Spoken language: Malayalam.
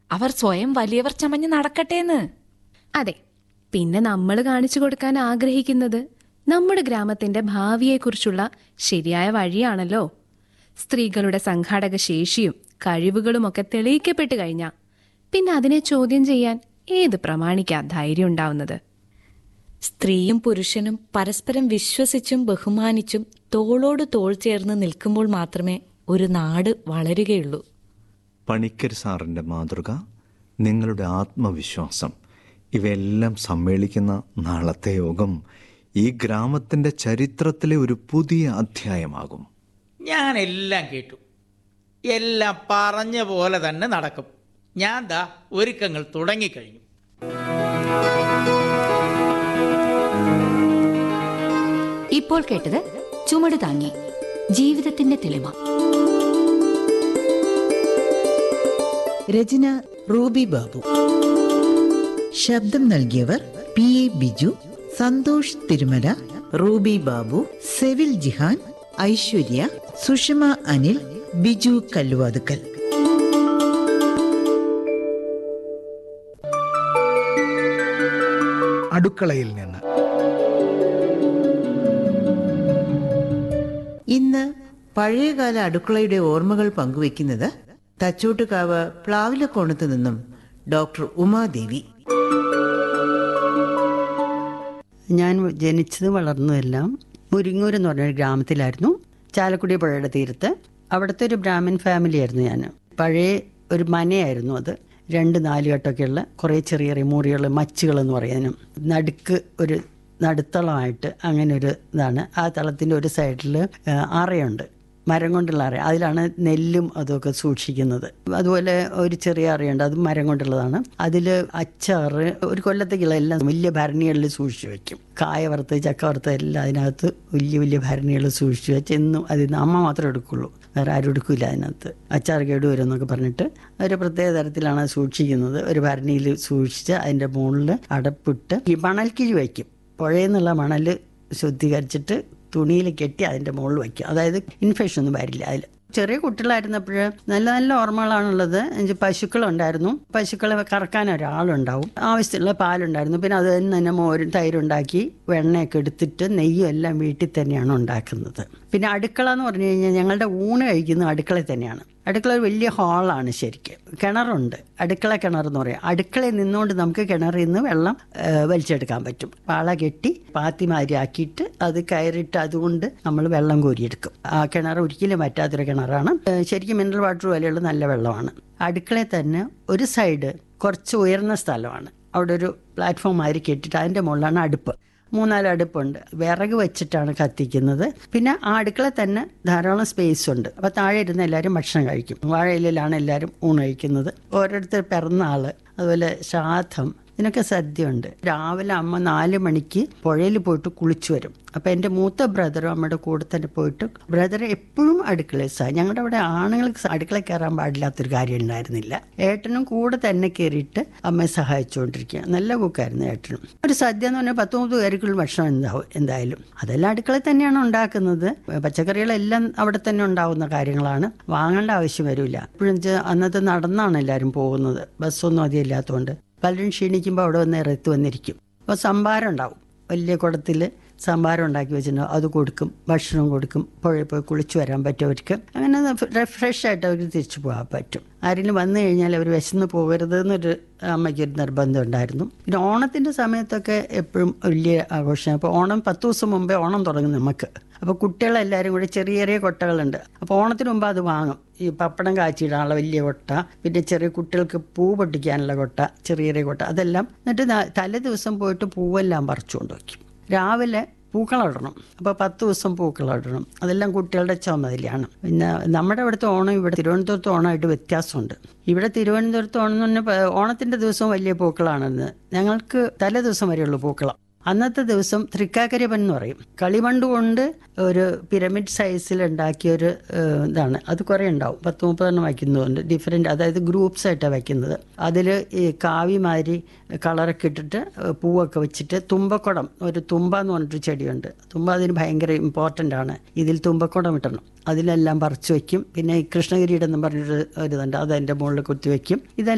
അവർ സ്വയം വലിയവർ ചമഞ്ഞ് നടക്കട്ടേന്ന് അതെ പിന്നെ നമ്മൾ കാണിച്ചു കൊടുക്കാൻ ആഗ്രഹിക്കുന്നത് നമ്മുടെ ഗ്രാമത്തിന്റെ ഭാവിയെക്കുറിച്ചുള്ള ശരിയായ വഴിയാണല്ലോ സ്ത്രീകളുടെ സംഘാടക ശേഷിയും കഴിവുകളുമൊക്കെ തെളിയിക്കപ്പെട്ടു കഴിഞ്ഞാൽ പിന്നെ അതിനെ ചോദ്യം ചെയ്യാൻ ഏത് പ്രമാണിക്കാ ധൈര്യം ഉണ്ടാവുന്നത് സ്ത്രീയും പുരുഷനും പരസ്പരം വിശ്വസിച്ചും ബഹുമാനിച്ചും തോളോട് തോൾ ചേർന്ന് നിൽക്കുമ്പോൾ മാത്രമേ ഒരു നാട് വളരുകയുള്ളൂ പണിക്കർ സാറിൻ്റെ മാതൃക നിങ്ങളുടെ ആത്മവിശ്വാസം ഇവയെല്ലാം സമ്മേളിക്കുന്ന നാളത്തെ യോഗം ഈ ഗ്രാമത്തിൻ്റെ ചരിത്രത്തിലെ ഒരു പുതിയ അധ്യായമാകും ഞാൻ എല്ലാം കേട്ടു എല്ലാം പറഞ്ഞ പോലെ തന്നെ നടക്കും ഞാൻ ദാ ഒരുക്കങ്ങൾ തുടങ്ങിക്കഴിഞ്ഞു ഇപ്പോൾ കേട്ടത് ചുമട് താങ്ങി ജീവിതത്തിന്റെ തെളിമ രചന റൂബി ബാബു ശബ്ദം നൽകിയവർ പി എ ബിജു സന്തോഷ് തിരുമല റൂബി ബാബു സെവിൽ ജിഹാൻ ഐശ്വര്യ സുഷമ അനിൽ ബിജു കല്ലുവാതുക്കൽ അടുക്കളയിൽ നിന്ന് ഇന്ന് പഴയകാല അടുക്കളയുടെ ഓർമ്മകൾ പങ്കുവെക്കുന്നത് തച്ചോട്ടുകാവ് പ്ലാവിലക്കോണത്ത് നിന്നും ഡോക്ടർ ഉമാദേവി ഞാൻ ജനിച്ചതും വളർന്നതെല്ലാം മുരിങ്ങൂർ എന്ന് പറഞ്ഞ ഒരു ഗ്രാമത്തിലായിരുന്നു ചാലക്കുടി പുഴയുടെ തീരത്ത് അവിടുത്തെ ഒരു ബ്രാഹ്മൺ ഫാമിലി ആയിരുന്നു ഞാൻ പഴയ ഒരു മനയായിരുന്നു അത് രണ്ട് നാലുകെട്ടൊക്കെയുള്ള കുറേ ചെറിയ ചെറിയ മുറികൾ മച്ചുകൾ എന്ന് പറയാനും നടുക്ക് ഒരു നടുത്തളമായിട്ട് അങ്ങനെ ഒരു ഇതാണ് ആ തളത്തിൻ്റെ ഒരു സൈഡിൽ അറയുണ്ട് മരം കൊണ്ടുള്ള അറ അതിലാണ് നെല്ലും അതൊക്കെ സൂക്ഷിക്കുന്നത് അതുപോലെ ഒരു ചെറിയ അറയുണ്ട് അത് മരം കൊണ്ടുള്ളതാണ് അതിൽ അച്ചാറ് ഒരു കൊല്ലത്തേക്കുള്ള എല്ലാം വലിയ ഭരണികളിൽ സൂക്ഷിച്ചു വെക്കും കായ വറുത്ത് ചക്ക വറുത്ത് എല്ലാം അതിനകത്ത് വലിയ വലിയ ഭരണികളിൽ സൂക്ഷിച്ചു വെച്ച് എന്നും അതിൽ നിന്ന് അമ്മ മാത്രമേ എടുക്കുള്ളൂ വേറെ ആരും എടുക്കില്ല അതിനകത്ത് അച്ചാർ കേട് വരും എന്നൊക്കെ പറഞ്ഞിട്ട് ഒരു പ്രത്യേക തരത്തിലാണ് അത് സൂക്ഷിക്കുന്നത് ഒരു ഭരണിയിൽ സൂക്ഷിച്ച് അതിൻ്റെ മുകളിൽ അടപ്പിട്ട് ഈ മണൽക്കിഴി വയ്ക്കും പുഴയിൽ നിന്നുള്ള മണൽ ശുദ്ധീകരിച്ചിട്ട് തുണിയിൽ കെട്ടി അതിൻ്റെ മുകളിൽ വയ്ക്കും അതായത് ഇൻഫെക്ഷൻ ഒന്നും വരില്ല അതിൽ ചെറിയ കുട്ടികളായിരുന്നപ്പോൾ നല്ല നല്ല ഓർമ്മകളാണുള്ളത് എനിക്ക് പശുക്കളുണ്ടായിരുന്നു പശുക്കളെ കറക്കാൻ ഒരാളുണ്ടാവും ആവശ്യത്തിലുള്ള പാലുണ്ടായിരുന്നു പിന്നെ അത് തന്നെ മോരും തൈരുണ്ടാക്കി വെണ്ണയൊക്കെ എടുത്തിട്ട് നെയ്യും എല്ലാം വീട്ടിൽ തന്നെയാണ് ഉണ്ടാക്കുന്നത് പിന്നെ അടുക്കള എന്ന് പറഞ്ഞു കഴിഞ്ഞാൽ ഞങ്ങളുടെ ഊണ് കഴിക്കുന്നത് അടുക്കളയിൽ തന്നെയാണ് അടുക്കള ഒരു വലിയ ഹാളാണ് ശരിക്കും കിണറുണ്ട് അടുക്കള കിണർ എന്ന് പറയും അടുക്കളയിൽ നിന്നുകൊണ്ട് നമുക്ക് കിണറിൽ നിന്ന് വെള്ളം ആ, വലിച്ചെടുക്കാൻ പറ്റും പാള കെട്ടി പാത്തിമാരി ആക്കിയിട്ട് അത് കയറിയിട്ട് അതുകൊണ്ട് നമ്മൾ വെള്ളം കോരിയെടുക്കും ആ കിണർ ഒരിക്കലും പറ്റാത്തൊരു കിണറാണ് ആ, ശരിക്കും മിനറൽ വാട്ടർ പോലെയുള്ള നല്ല വെള്ളമാണ് അടുക്കളയിൽ തന്നെ ഒരു സൈഡ് കുറച്ച് ഉയർന്ന സ്ഥലമാണ് അവിടെ ഒരു പ്ലാറ്റ്ഫോം മാതിരി കെട്ടിയിട്ട് അതിൻ്റെ മുകളിലാണ് അടുപ്പ് മൂന്നാല് അടുപ്പുണ്ട് വിറക് വെച്ചിട്ടാണ് കത്തിക്കുന്നത് പിന്നെ ആ അടുക്കള തന്നെ ധാരാളം സ്പേസ് ഉണ്ട് അപ്പോൾ താഴെ ഇരുന്ന് എല്ലാവരും ഭക്ഷണം കഴിക്കും വാഴയിലാണ് എല്ലാവരും ഊണ് കഴിക്കുന്നത് ഓരോരുത്തർ പിറന്നാള് അതുപോലെ ശ്രാദ്ധം ഇതിനൊക്കെ സദ്യയുണ്ട് രാവിലെ അമ്മ നാല് മണിക്ക് പുഴയിൽ പോയിട്ട് കുളിച്ചു വരും അപ്പം എൻ്റെ മൂത്ത ബ്രദറും അമ്മയുടെ കൂടെ തന്നെ പോയിട്ട് ബ്രദർ എപ്പോഴും അടുക്കളയിൽ സഹ ഞങ്ങളുടെ അവിടെ ആണുങ്ങൾക്ക് സ- അടുക്കളയിൽ കയറാൻ പാടില്ലാത്തൊരു കാര്യം ഉണ്ടായിരുന്നില്ല ഏട്ടനും കൂടെ തന്നെ കയറിയിട്ട് അമ്മയെ സഹായിച്ചുകൊണ്ടിരിക്കുക നല്ല കുക്കായിരുന്നു ഏട്ടനും ഒരു സദ്യ എന്ന് പറഞ്ഞാൽ പത്ത് മുപ്പത് പേർക്കുള്ള ഭക്ഷണം എന്താവും എന്തായാലും അതെല്ലാം അടുക്കളയിൽ തന്നെയാണ് ഉണ്ടാക്കുന്നത് പച്ചക്കറികളെല്ലാം അവിടെ തന്നെ ഉണ്ടാവുന്ന കാര്യങ്ങളാണ് വാങ്ങേണ്ട ആവശ്യം വരില്ല ഇപ്പോഴും അന്നത്തെ നടന്നാണ് എല്ലാവരും പോകുന്നത് ബസ്സൊന്നും അധികം ഇല്ലാത്തതുകൊണ്ട് പലരും ക്ഷീണിക്കുമ്പോൾ അവിടെ വന്ന് ഇറത്ത് വന്നിരിക്കും അപ്പോൾ സംഭാരം ഉണ്ടാവും വലിയ കുടത്തിൽ സംഭാരം ഉണ്ടാക്കി വെച്ചിട്ടുണ്ടാവും അത് കൊടുക്കും ഭക്ഷണം കൊടുക്കും പുഴയിൽ പോയി കുളിച്ചു വരാൻ പറ്റുമവർക്ക് അങ്ങനെ ഫ്രഷ് ആയിട്ട് അവർക്ക് തിരിച്ചു പോകാൻ പറ്റും ആരെങ്കിലും വന്നു കഴിഞ്ഞാൽ അവർ വിശന്ന് പോകരുത് എന്നൊരു അമ്മയ്ക്കൊരു നിർബന്ധം ഉണ്ടായിരുന്നു പിന്നെ ഓണത്തിൻ്റെ സമയത്തൊക്കെ എപ്പോഴും വലിയ ആഘോഷമാണ് അപ്പോൾ ഓണം പത്ത് ദിവസം മുമ്പേ ഓണം തുടങ്ങും നമുക്ക് അപ്പോൾ കുട്ടികളെല്ലാവരും കൂടി ചെറിയ ചെറിയ കൊട്ടകളുണ്ട് അപ്പോൾ ഓണത്തിന് മുമ്പ് അത് വാങ്ങും ഈ പപ്പടം കാച്ചിടാനുള്ള വലിയ കൊട്ട പിന്നെ ചെറിയ കുട്ടികൾക്ക് പൂ പൊട്ടിക്കാനുള്ള കൊട്ട ചെറിയ ചെറിയ കൊട്ട അതെല്ലാം എന്നിട്ട് ന- തലേ ദിവസം പോയിട്ട് പൂവെല്ലാം പറിച്ചുകൊണ്ട് വയ്ക്കും രാവിലെ പൂക്കളമിടണം അപ്പോൾ പത്ത് ദിവസം പൂക്കളമിടണം അതെല്ലാം കുട്ടികളുടെ ചുമതലയാണ് പിന്നെ നമ്മുടെ അവിടുത്തെ ഓണം ഇവിടെ തിരുവനന്തപുരത്ത് ഓണമായിട്ട് വ്യത്യാസമുണ്ട് ഇവിടെ തിരുവനന്തപുരത്ത് ഓണം എന്ന് പറഞ്ഞാൽ പ- ഓണത്തിൻ്റെ ദിവസം വലിയ പൂക്കളാണെന്ന് ഞങ്ങൾക്ക് തലേ ദിവസം വരെയുള്ളൂ പൂക്കളം അന്നത്തെ ദിവസം തൃക്കാക്കരപ്പൻ എന്ന് പറയും കളിമണ്ണ് കൊണ്ട് ഒരു പിരമിഡ് സൈസിൽ ഉണ്ടാക്കിയ ഒരു ഏഹ്, ഇതാണ് അത് കുറേ ഉണ്ടാവും പത്ത് മുപ്പതെണ്ണം വയ്ക്കുന്നുണ്ട് ഡിഫറെൻറ്റ് അതായത് ഗ്രൂപ്പ്സ് ആയിട്ടാണ് വയ്ക്കുന്നത് അതിൽ ഈ കാവിമാതിരി കളറൊക്കെ ഇട്ടിട്ട് ഏഹ്, പൂവൊക്കെ വെച്ചിട്ട് തുമ്പക്കുടം ഒരു തുമ്പ എന്ന് പറഞ്ഞിട്ട് ചെടിയുണ്ട് തുമ്പ അതിന് ഭയങ്കര ഇമ്പോർട്ടൻ്റ് ആണ് ഇതിൽ തുമ്പക്കുടം ഇട്ടണം അതിലെല്ലാം പറിച്ചു വെക്കും പിന്നെ ഈ കൃഷ്ണഗിരിയുടെ എന്ന് പറഞ്ഞൊരു ഒരു ഇതുണ്ട് അത് അതിൻ്റെ മുകളിൽ കുത്തി വെക്കും ഇതെല്ലാം